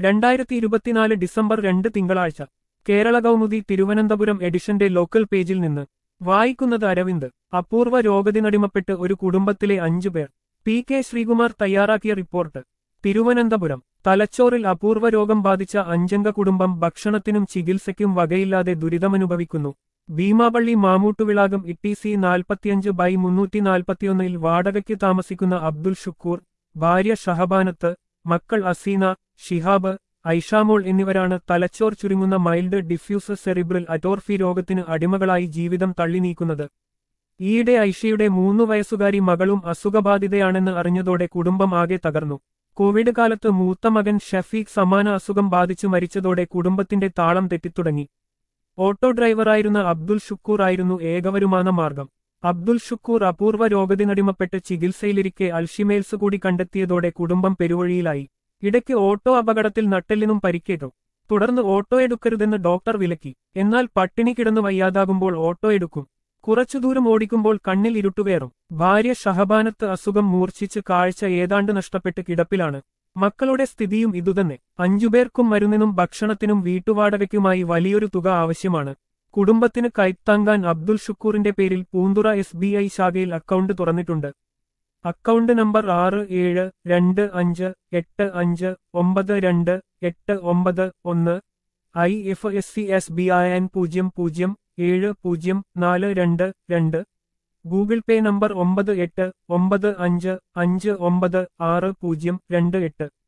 രണ്ടായിരത്തി ഇരുപത്തിനാല് ഡിസംബർ രണ്ട് തിങ്കളാഴ്ച കേരള കൗമുദി തിരുവനന്തപുരം എഡിഷന്റെ ലോക്കൽ പേജിൽ നിന്ന് വായിക്കുന്നത് അരവിന്ദ് അപൂർവ രോഗത്തിനടിമപ്പെട്ട് ഒരു കുടുംബത്തിലെ അഞ്ചുപേർ പി കെ ശ്രീകുമാർ തയ്യാറാക്കിയ റിപ്പോർട്ട് തിരുവനന്തപുരം തലച്ചോറിൽ അപൂർവ രോഗം ബാധിച്ച അഞ്ചംഗ കുടുംബം ഭക്ഷണത്തിനും ചികിത്സയ്ക്കും വകയില്ലാതെ ദുരിതമനുഭവിക്കുന്നു ഭീമാപള്ളി മാമൂട്ടുവിളാകം ഇ സി നാൽപ്പത്തിയഞ്ച് ബൈ മുന്നൂറ്റി നാൽപ്പത്തിയൊന്നിൽ വാടകയ്ക്ക് താമസിക്കുന്ന അബ്ദുൽ ഷുക്കൂർ ഭാര്യ ഷഹബാനത്ത് മക്കൾ അസീന ഷിഹാബ് ഐഷാമോൾ എന്നിവരാണ് തലച്ചോർ ചുരുങ്ങുന്ന മൈൽഡ് ഡിഫ്യൂസ് സെറിബ്രൽ അറ്റോർഫി രോഗത്തിന് അടിമകളായി ജീവിതം തള്ളി നീക്കുന്നത് ഈയിടെ ഐഷയുടെ മൂന്നു വയസ്സുകാരി മകളും അസുഖബാധിതയാണെന്ന് അറിഞ്ഞതോടെ കുടുംബം ആകെ തകർന്നു കോവിഡ് കാലത്ത് മൂത്ത മകൻ ഷഫീഖ് സമാന അസുഖം ബാധിച്ചു മരിച്ചതോടെ കുടുംബത്തിന്റെ താളം തെറ്റിത്തുടങ്ങി ഓട്ടോ ഡ്രൈവറായിരുന്ന അബ്ദുൽ ഷുക്കൂർ ആയിരുന്നു ഏകവരുമാന മാർഗം അബ്ദുൽ ഷുക്കൂർ അപൂർവ രോഗത്തിനടിമപ്പെട്ട് ചികിത്സയിലിരിക്കെ അൽഷിമേൽസ് കൂടി കണ്ടെത്തിയതോടെ കുടുംബം പെരുവഴിയിലായി ഇടയ്ക്ക് ഓട്ടോ അപകടത്തിൽ നട്ടെല്ലിനും പരിക്കേറ്റു തുടർന്ന് ഓട്ടോ എടുക്കരുതെന്ന് ഡോക്ടർ വിലക്കി എന്നാൽ പട്ടിണി കിടന്നു വയ്യാതാകുമ്പോൾ ഓട്ടോ എടുക്കും കുറച്ചു ദൂരം ഓടിക്കുമ്പോൾ കണ്ണിൽ ഇരുട്ടുകയറും ഭാര്യ ഷഹബാനത്ത് അസുഖം മൂർച്ഛിച്ച് കാഴ്ച ഏതാണ്ട് നഷ്ടപ്പെട്ട് കിടപ്പിലാണ് മക്കളുടെ സ്ഥിതിയും ഇതുതന്നെ അഞ്ചുപേർക്കും മരുന്നിനും ഭക്ഷണത്തിനും വീട്ടുവാടകയ്ക്കുമായി വലിയൊരു തുക ആവശ്യമാണ് കുടുംബത്തിന് കൈത്താങ്കാൻ അബ്ദുൽ ഷുക്കൂറിന്റെ പേരിൽ പൂന്തുറ എസ് ബി ഐ ശാഖയിൽ അക്കൗണ്ട് തുറന്നിട്ടുണ്ട് അക്കൗണ്ട് നമ്പർ ആറ് ഏഴ് രണ്ട് അഞ്ച് എട്ട് അഞ്ച് ഒമ്പത് രണ്ട് എട്ട് ഒമ്പത് ഒന്ന് I F S C S B I N പൂജ്യം പൂജ്യം ഏഴ് പൂജ്യം നാല് രണ്ട് രണ്ട് ഗൂഗിൾ പേ നമ്പർ ഒമ്പത് എട്ട് ഒമ്പത് അഞ്ച് അഞ്ച് ഒമ്പത് ആറ് പൂജ്യം രണ്ട് എട്ട്